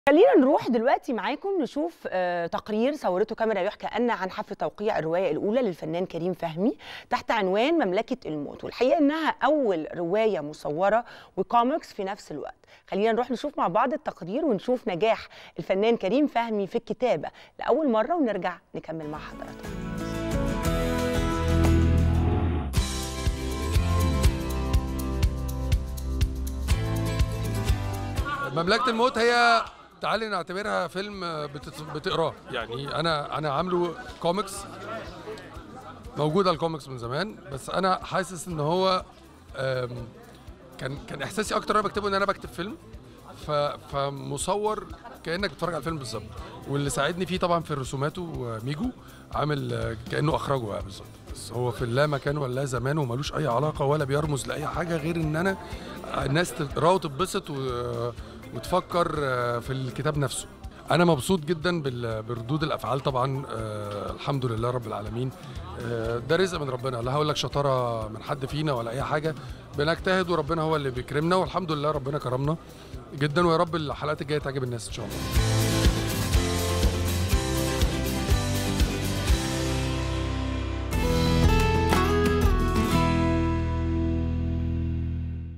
خلينا نروح دلوقتي معاكم نشوف آه، تقرير صورته كاميرا يحكى أن عن حفل توقيع الرواية الأولى للفنان كريم فهمي تحت عنوان مملكة الموت والحقيقة أنها أول رواية مصورة وكوميكس في نفس الوقت خلينا نروح نشوف مع بعض التقرير ونشوف نجاح الفنان كريم فهمي في الكتابة لأول مرة ونرجع نكمل مع حضراتكم مملكة الموت هي تعالي نعتبرها فيلم بتت- بتقراه يعني انا انا عامله كوميكس موجودة الكوميكس من زمان بس انا حاسس ان هو أم، كان كان احساسي اكتر وانا بكتبه ان انا بكتب فيلم ف فمصور كانك بتتفرج على الفيلم بالظبط واللي ساعدني فيه طبعا في رسوماته ميجو عامل آه، كانه اخرجه بقى بالظبط بس هو في اللا مكان ولا زمان وملوش اي علاقه ولا بيرمز لاي حاجه غير ان انا الناس تقراه وتتبسط و- وتفكر آه، في الكتاب نفسه انا مبسوط جدا بال- بردود الافعال طبعا آه الحمد لله رب العالمين آه ده رزق من ربنا لا هقول لك شطاره من حد فينا ولا اي حاجه بنجتهد وربنا هو اللي بيكرمنا والحمد لله ربنا كرمنا جدا ويا رب الحلقات الجايه تعجب الناس ان شاء الله